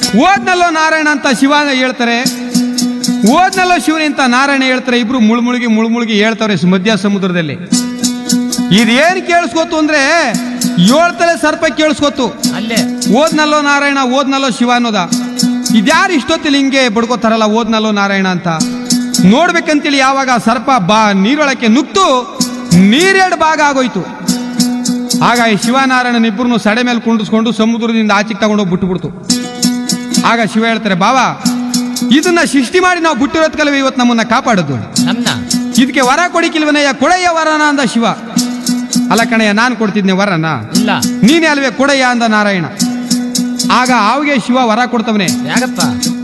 ಓದ್ನಲ್ಲೋ ನಾರಾಯಣ ಅಂತ ಶಿವ ಹೇಳ್ತಾರೆ ಓದ್ನಲ್ಲೋ ಶಿವನಿ ಅಂತ ನಾರಾಯಣ ಹೇಳ್ತಾರೆ ಇಬ್ರು ಮುಳುಮುಳುಗಿ ಮುಳುಮುಳುಗಿ ಹೇಳ್ತಾವ್ರೆ ಸ- ಮಧ್ಯ ಸಮುದ್ರದಲ್ಲಿ ಇದೇನ್ ಕೇಳಿಸ್ಕೊತು ಅಂದ್ರೆ ಏಳ್ ತಲೆ ಸರ್ಪ ಕೇಳಿಸ್ಕೊತು ಅಲ್ಲೇ ಓದ್ನಲ್ಲೋ ನಾರಾಯಣ ಓದ್ನಲ್ಲೋ ಶಿವ ಅನ್ನೋದ ಇದ್ಯಾರು ಇಷ್ಟೊತ್ತಿಲ್ಲ ಹಿಂಗೆ ಬಡ್ಕೋತಾರಲ್ಲ ಓದ್ನಲ್ಲೋ ನಾರಾಯಣ ಅಂತ ನೋಡ್ಬೇಕಂತೇಳಿ ಯಾವಾಗ ಆ ಸರ್ಪ ಬಾ ನೀರೊಳಕ್ಕೆ ನುಗ್ತು ನೀರೆರಡು ಭಾಗ ಆಗೋಯ್ತು ಆಗ ಈ ಶಿವನಾರಾಯಣನ ಇಬ್ಬರನ್ನು ಸಡೆ ಮೇಲೆ ಕುಂಡಿಸ್ಕೊಂಡು ಸಮುದ್ರದಿಂದ ಆಚೆಗೆ ತಗೊಂಡೋಗಿ ಬಿಟ್ಟುಬಿಡ್ತು ಆಗ ಶಿವ ಹೇಳ್ತಾರೆ ಬಾವಾ ಇದನ್ನ ಸೃಷ್ಟಿ ಮಾಡಿ ನಾವು ಬಿಟ್ಟಿರೋದ್ ಕಲವೇ ಇವತ್ತು ನಮ್ಮನ್ನ ಕಾಪಾಡೋದು ನಮ್ನ ಇದಕ್ಕೆ ವರ ಕೊಡಿಕಿಲ್ವನಯ್ಯ ಕೊಡಯ್ಯ ವರನ ಅಂದ ಶಿವ ಅಲ್ಲ ಕಣಯ್ಯ ನಾನು ಕೊಡ್ತಿದ್ನೆ ವರನ ಇಲ್ಲ ನೀನೇ ಅಲ್ವೇ ಕೊಡಯ್ಯ ಅಂದ ನಾರಾಯಣ ಆಗ ಆವಿಗೆ ಶಿವ ವರ ಕೊಡ್ತವನೆ ಯಾಕಪ್ಪ